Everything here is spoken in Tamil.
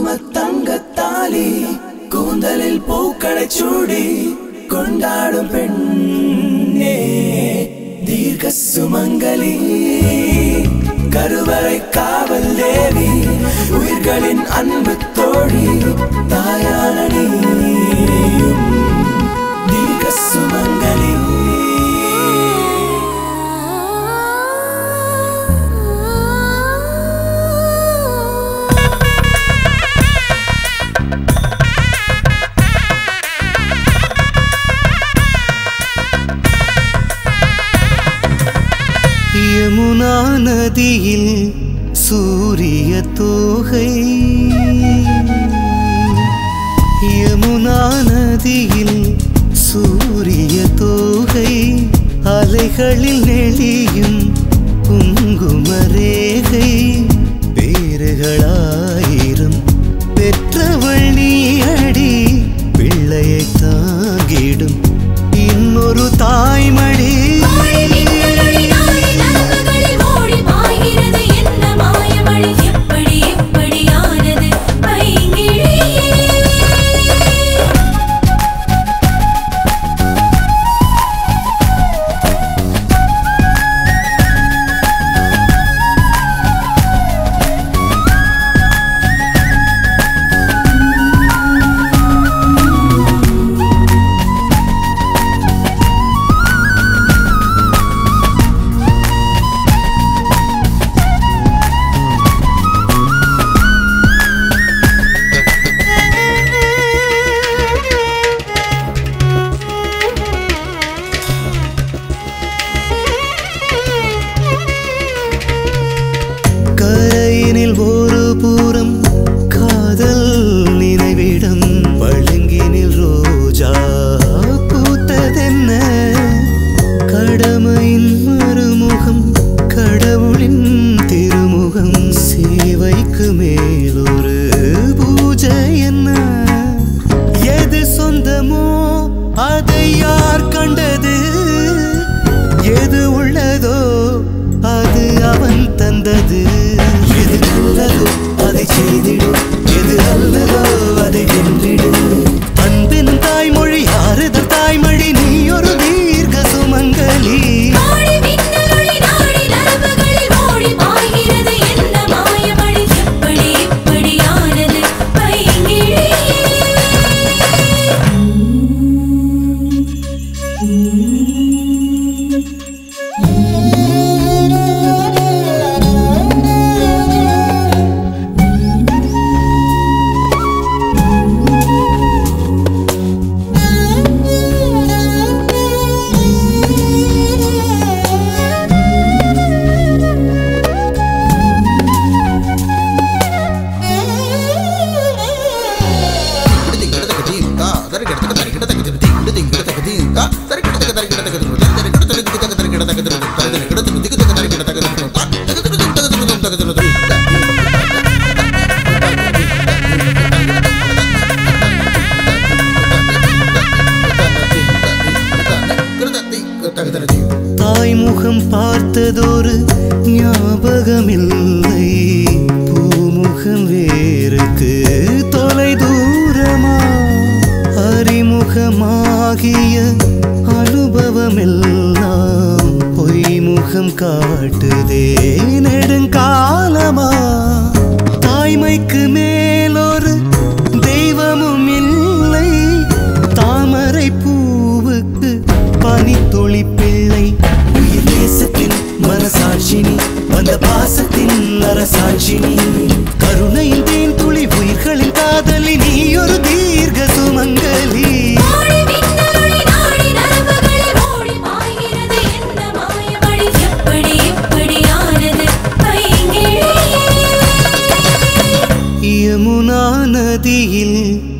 குங்கும தங்கத்தாலி கூந்தலில் பூக்களை சூடி கொண்டாடும் பெண்ணே தீர்க்க சுமங்கலி கருவறை காவல் தேவி உயிர்களின் அன்பு தோழி தாயான நீயும் தீர்க்க சுமங்கலி யமுனா நதியில் சூரிய தோகை யமுனா நதியில் சூரிய தோகை அலைகளில் நெளியும் குங்குமரேகை பேறுகளாயிரம் பெற்றவள் நீ அடி பிள்ளையை தாங்கிடும் இன்னொரு தாய்மடி மாடி மின்னலொளி நாடி நரம்புகளில் ஓடி பாய்கிறது என்ன மாயமழை எப்படி எப்படியானது பைங்கிழியே கரையினில் ஒரு புறம் காதல் நினைவிடம் பழுங்கினில் ரோஜா பூத்ததென்ன கடமையின் மறுமுகம் கடவுளின் திருமுகம் சேவைக்கு மேலொரு பூஜை என்ன எது சொந்தமோ அதை யார் கண்டது எது உள்ளதோ அது அவன் தந்தது எது நல்லதோ அதை செய்திடும் எது அல்லதோ அதை வென்றிடும் அன்பின் தாய்மொழி ஆறுதல் தாய்மொழி நீ ஒரு தீர்க்க சுமங்கலி மாடி மின்னலொளி நாடி நரம்புகளில் ஓடி பாய்கிறது என்ன மாயமழை எப்படி எப்படியானது பைங்கிழியே தாய்முகம் பார்த்ததொரு ஞாபகமில்லை பூமுகம் வேருக்கு தொலை தூரமா அறிமுகமாகிய அனுபவமெல்லாம் பொய்முகம் காட்டுதே நெடுங்காலமா தாய்மைக்கு மேலொரு தெய்வமும் இல்லை தாமரை பூவுக்கு பனித்துளி பிள்ளை உயிர் நேசத்தின் மனசாட்சினி வந்த பாசத்தின் அரசாட்சினி கருணையின் தேன் துளி உயிர்களின் காதலி நீ ஒரு தீர்க்க சுமங்கலி மாடி மின்னலொளி நாடி நரம்புகளில் ஓடி பாய்கிறது என்ன மாயமழை எப்படி எப்படியானது பைங்கிழியே யமுனா நதியில்